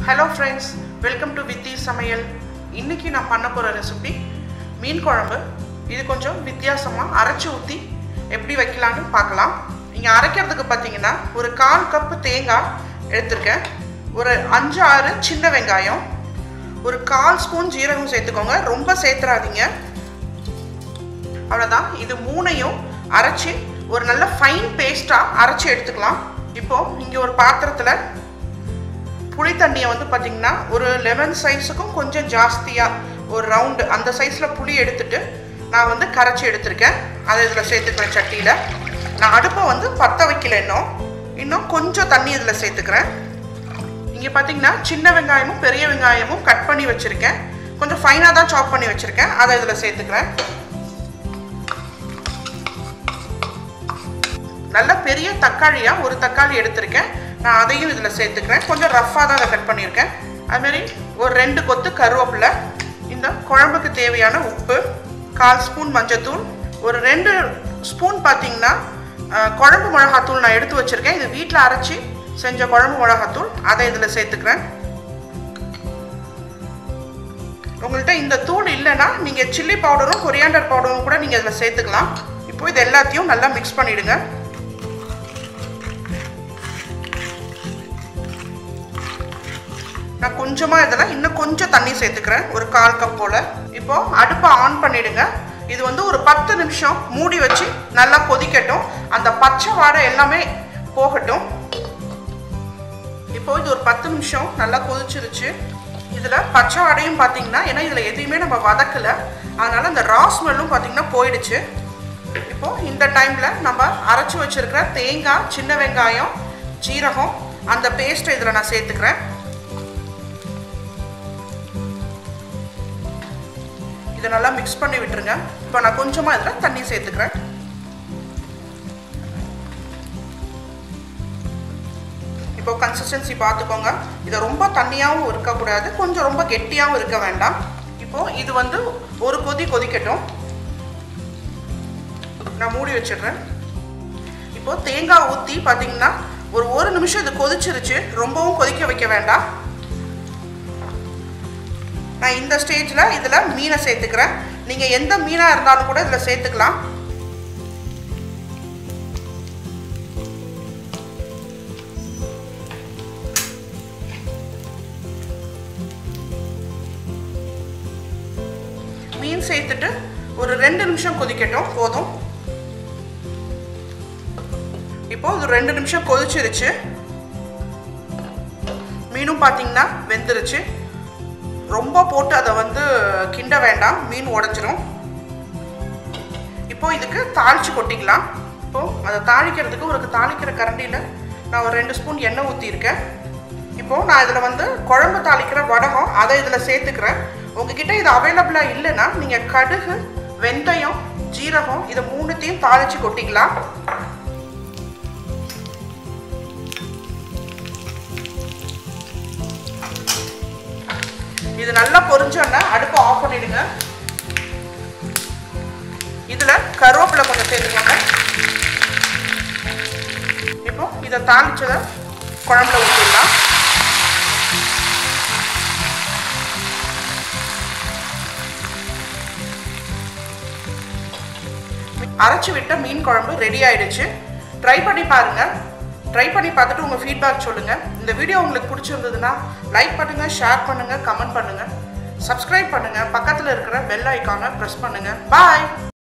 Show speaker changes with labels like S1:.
S1: hello friends welcome to வித்தி சமையல் இன்னைக்கு நான் பண்ண போகிற ரெசிபி மீன் குழம்பு இது கொஞ்சம் வித்தியாசமாக அரைச்சி ஊற்றி எப்படி வைக்கலான்னு பார்க்கலாம் இங்கே அரைக்கிறதுக்கு பார்த்தீங்கன்னா ஒரு கால் கப்பு தேங்காய் எடுத்திருக்கேன் ஒரு அஞ்சு ஆறு சின்ன வெங்காயம் ஒரு கால் ஸ்பூன் ஜீரகம் சேர்த்துக்கோங்க ரொம்ப சேர்த்துறாதீங்க அவ்வளோதான் இது மூணையும் அரைச்சி ஒரு நல்ல ஃபைன் பேஸ்ட்டாக அரைச்சி எடுத்துக்கலாம் இப்போது இங்கே ஒரு பாத்திரத்தில் புளி தண்ணியை வந்து பார்த்திங்கன்னா ஒரு லெமன் சைஸுக்கும் கொஞ்சம் ஜாஸ்தியாக ஒரு ரவுண்டு அந்த சைஸில் புளி எடுத்துட்டு நான் வந்து கரைச்சி எடுத்திருக்கேன் அதை இதில் சேர்த்துக்கிறேன் சட்டியில் நான் அடுப்பை வந்து பற்ற வைக்கல இன்னும் இன்னும் கொஞ்சம் தண்ணி இதில் சேர்த்துக்கிறேன் இங்கே பார்த்தீங்கன்னா சின்ன வெங்காயமும் பெரிய வெங்காயமும் கட் பண்ணி வச்சுருக்கேன் கொஞ்சம் ஃபைனாக தான் சாப் பண்ணி வச்சுருக்கேன் அதை இதில் சேர்த்துக்கிறேன் நல்ல பெரிய தக்காளியாக ஒரு தக்காளி எடுத்திருக்கேன் நான் அதையும் இதில் சேர்த்துக்கிறேன் கொஞ்சம் ரஃப்பாக தான் அதை கட் பண்ணியிருக்கேன் அதுமாரி ஒரு ரெண்டு கொத்து கருவேப்பிலை இந்த குழம்புக்கு தேவையான உப்பு கால் ஸ்பூன் மஞ்சத்தூள் ஒரு ரெண்டு ஸ்பூன் பார்த்தீங்கன்னா குழம்பு மிளகாத்தூள் நான் எடுத்து வச்சுருக்கேன் இது வீட்டில் அரைச்சி செஞ்ச குழம்பு மிளகாத்தூள் அதை இதில் சேர்த்துக்கிறேன் உங்கள்கிட்ட இந்த தூள் இல்லைன்னா நீங்கள் சில்லி பவுடரும் கொரியாண்டர் பவுடரும் கூட நீங்கள் இதில் சேர்த்துக்கலாம் இப்போ இது எல்லாத்தையும் நல்லா மிக்ஸ் பண்ணிவிடுங்க நான் கொஞ்சமாக இதில் இன்னும் கொஞ்சம் தண்ணி சேர்த்துக்கிறேன் ஒரு கால் கப் போல் இப்போது அடுப்பை ஆன் பண்ணிவிடுங்க இது வந்து ஒரு பத்து நிமிஷம் மூடி வச்சு நல்லா கொதிக்கட்டும் அந்த பச்சை வாடை எல்லாமே போகட்டும் இப்போ இது ஒரு பத்து நிமிஷம் நல்லா கொதிச்சிருச்சு இதில் பச்சை வாடையும் பார்த்தீங்கன்னா ஏன்னா இதில் எதையுமே நம்ம வதக்கலை அதனால் அந்த ரா ஸ்மெல்லும் பார்த்தீங்கன்னா போயிடுச்சு இப்போது இந்த டைமில் நம்ம அரைச்சி வச்சுருக்கிற தேங்காய் சின்ன வெங்காயம் ஜீரகம் அந்த பேஸ்ட்டை இதில் நான் சேர்த்துக்கிறேன் இதை நல்லா மிக்ஸ் பண்ணி விட்டுருங்க இப்போ நான் கொஞ்சமாக இதில் தண்ணி சேர்த்துக்கிறேன் இப்போ கன்சிஸ்டன்சி பார்த்துக்கோங்க இதை ரொம்ப தண்ணியாகவும் இருக்கக்கூடாது கொஞ்சம் ரொம்ப கெட்டியாகவும் இருக்க வேண்டாம் இப்போது இது வந்து ஒரு கொதி கொதிக்கட்டும் நான் மூடி வச்சிடுறேன் இப்போது தேங்காய் ஊற்றி பார்த்தீங்கன்னா ஒரு ஒரு நிமிஷம் இது கொதிச்சிருச்சு ரொம்பவும் கொதிக்க வைக்க வேண்டாம் நான் இந்த ஸ்டேஜில் இதில் மீனை சேர்த்துக்கிறேன் நீங்கள் எந்த மீனாக இருந்தாலும் கூட இதில் சேர்த்துக்கலாம் மீன் சேர்த்துட்டு ஒரு ரெண்டு நிமிஷம் கொதிக்கட்டும் போதும் இப்போ இது ரெண்டு நிமிஷம் கொதிச்சிருச்சு மீனும் பார்த்தீங்கன்னா வெந்துருச்சு ரொம்ப போட்டு அதை வந்து கிண்ட வேண்டாம் மீன் உடஞ்சிரும் இப்போ இதுக்கு தாளித்து கொட்டிக்கலாம் இப்போது அதை தாளிக்கிறதுக்கு ஒரு தாளிக்கிற கரண்டியில் நான் ஒரு ரெண்டு ஸ்பூன் எண்ணெய் ஊற்றிருக்கேன் இப்போது நான் இதில் வந்து குழம்பு தாளிக்கிற வடகம் அதை இதில் சேர்த்துக்கிறேன் உங்ககிட்ட இது அவைலபிளாக இல்லைன்னா நீங்கள் கடுகு வெந்தயம் ஜீரகம் இதை மூணுத்தையும் தாளித்து கொட்டிக்கலாம் இது நல்லா பொரிஞ்சோன்னா அடுப்பை ஆஃப் பண்ணிடுங்க இதில் கருவேப்பிலை கொஞ்சம் சேர்த்துக்கோங்க இப்போ இதை தாளிச்சதை குழம்புல ஊற்றிடலாம் அரைச்சி விட்ட மீன் குழம்பு ரெடி ஆயிடுச்சு ட்ரை பண்ணி பாருங்கள் ட்ரை பண்ணி பார்த்துட்டு உங்கள் ஃபீட்பேக் சொல்லுங்கள் இந்த வீடியோ உங்களுக்கு பிடிச்சிருந்ததுன்னா லைக் பண்ணுங்கள் ஷேர் பண்ணுங்கள் கமெண்ட் பண்ணுங்கள் சப்ஸ்கிரைப் பண்ணுங்கள் பக்கத்தில் இருக்கிற பெல் ஐக்கானை ப்ரெஸ் பண்ணுங்கள் பாய்